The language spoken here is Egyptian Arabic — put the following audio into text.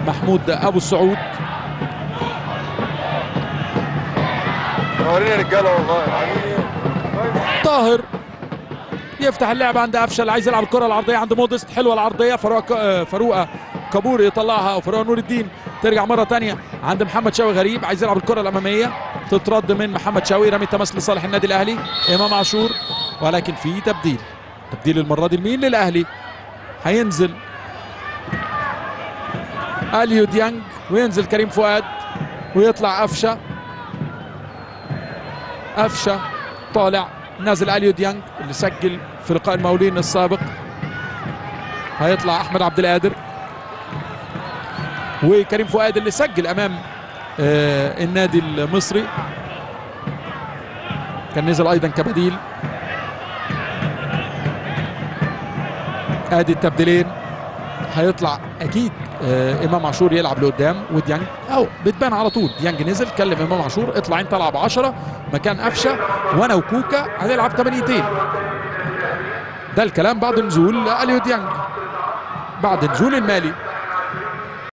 محمود ابو السعود ورينا رجاله والله عاملين طاهر يفتح اللعب عند قفشه اللي عايز يلعب الكره العرضيه عند مودست حلوه العرضيه فاروق آه، فاروقه كابور يطلعها او فاروق نور الدين ترجع مره تانية عند محمد شاوي غريب عايز يلعب الكره الاماميه تترد من محمد شاوي رمي التماس لصالح النادي الاهلي امام عاشور ولكن في تبديل تبديل المره دي لمين للاهلي هينزل اليو ديانج وينزل كريم فؤاد ويطلع قفشه قفشه طالع نازل اليو ديانج اللي سجل في لقاء المقاولين السابق هيطلع احمد عبد القادر وكريم فؤاد اللي سجل امام آه النادي المصري كان نزل ايضا كبديل ادي التبديلين هيطلع اكيد آه امام عاشور يلعب لقدام وديانج او بتبان على طول ديانج نزل كلم امام عاشور اطلع انت العب 10 مكان قفشه وانا وكوكا هنلعب ثمانيتين ده الكلام بعد نزول اليو ديانج بعد نزول المالي